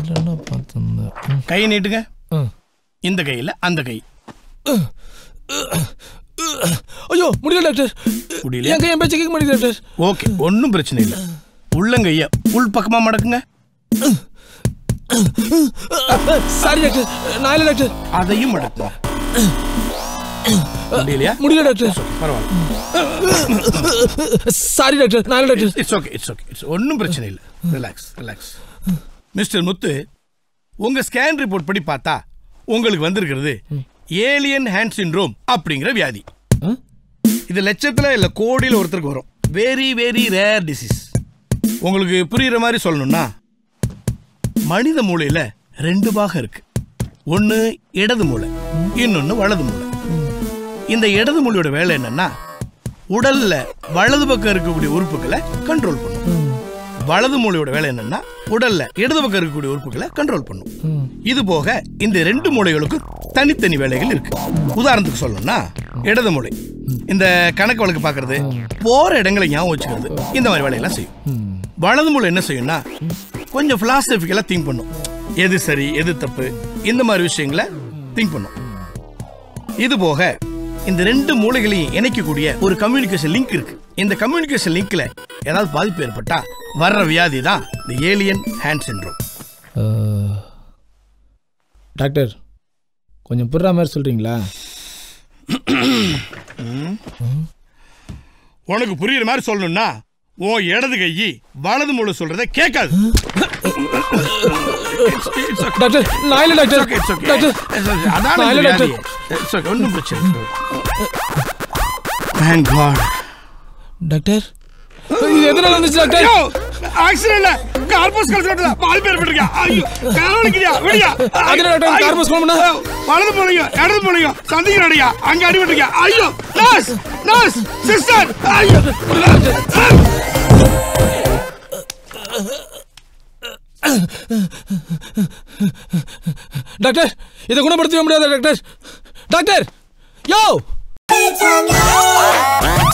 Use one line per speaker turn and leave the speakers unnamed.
இல்லைன்னா பார்த்துருந்தேன் ம்.
கை நீட்டுங்க
ம்.
இந்த கையில் அந்த கை
ஐயோ முடியல டாக்டர்
முடியலையா?
என் கை என் பேச்சு கேட்க மாட்டேங்குது டாக்டர்
ஓகே ஒன்றும் பிரச்சனை இல்லை உள்ளங்கைய உள் பக்கமா மடக்குங்க
சாரி டாக்டர் நான் இல்லை டாக்டர்
அதையும் மடக்குங்க முடியலையா
முடியல டாக்டர்
பரவாயில்ல
சாரி டாக்டர் நான் இல்லை doctor
it's okay it's okay it's ஒன்றும் பிரச்சனை இல்லை ரிலாக்ஸ் ரிலாக்ஸ் மிஸ்டர் முத்து உங்க ஸ்கேன் ரிப்போர்ட் படி பார்த்தா உங்களுக்கு வந்திருக்கிறது ஏலியன் ஹேண்ட் சிண்ட்ரோம் அப்படிங்கிற வியாதி
ம்?
இது லட்சத்துல இல்ல கோடியில் ஒருத்தருக்கு வரும் வெரி வெரி ரேர் டிசீஸ் உங்களுக்கு புரியுற மாதிரி சொல்லணும்னா மனித மூளையில ரெண்டு பாகம் இருக்கு ஒன்னு இடது மூளை இன்னொன்னு வலது மூளை இந்த இடது மூளையோட வேலை என்னன்னா உடல்ல வலது பக்கம் இருக்கக்கூடிய உறுப்புகளை கண்ட்ரோல் பண்ணும் வலது மூளையோட வேலை என்னன்னா உடல்ல இடது பக்கம் இருக்கக்கூடிய உறுப்புகளை கண்ட்ரோல் பண்ணும் இது போக இந்த ரெண்டு மூளைகளுக்கும் தனித்தனி வேலைகள் இருக்கு உதாரணத்துக்கு சொல்லணும்னா இடது மூளை இந்த கணக்கு வழக்கு பார்க்கறது போற இடங்களை ஞாபகம் வச்சுக்கிறது இந்த மாதிரி வேலையெல்லாம் செய்யும் வலது மூளை என்ன செய்யும்னா கொஞ்சம் பிலாசபிக்கலா திங்க் பண்ணும் எது சரி எது தப்பு இந்த மாதிரி விஷயங்களை திங்க் பண்ணும் இது போக இந்த ரெண்டு மூளைகளையும் இணைக்கக்கூடிய ஒரு கம்யூனிகேஷன் லிங்க் இருக்கு இந்த கம்யூனிகேஷன் லிங்க்ல ஏதாவது பாதிப்பு ஏற்பட்டா வர்ற வியாதி தான் இந்த ஏலியன் ஹேண்ட் சிண்ட்ரோம்
டாக்டர் கொஞ்சம் புடுற மாதிரி சொல்கிறீங்களா
உனக்கு புரியுற மாதிரி சொல்லணும்னா உன் இடது கை வலது மூளை சொல்றத கேட்காது
டாக்டர் நான் இல்லை டாக்டர் டாக்டர்
அதான்
நான் இல்ல, டாக்டர்.
ஒன்றும் பிரச்சனை இல்லை. Thank God.
டாக்டர் இது எதனால வந்துச்சு டாக்டர்
ஐயோ ஆக்சிடென்ட்ல கார்பஸ் கல்ச்சோட்ல பால் பேர் பட்டிருக்கா ஐயோ காரவலிக்குதியா விடியா
அதுல டாக்டர் கார்பஸ் கோல்மனா?
வலது போலையும் இடது போலையும் சந்திக்கிறடியா அங்க அடிபட்டிருக்கா ஐயோ நர்ஸ் நர்ஸ் சிஸ்டர் ஐயோ
டாக்டர் இதை குணப்படுத்தவே முடியாதா டாக்டர் டாக்டர் யோ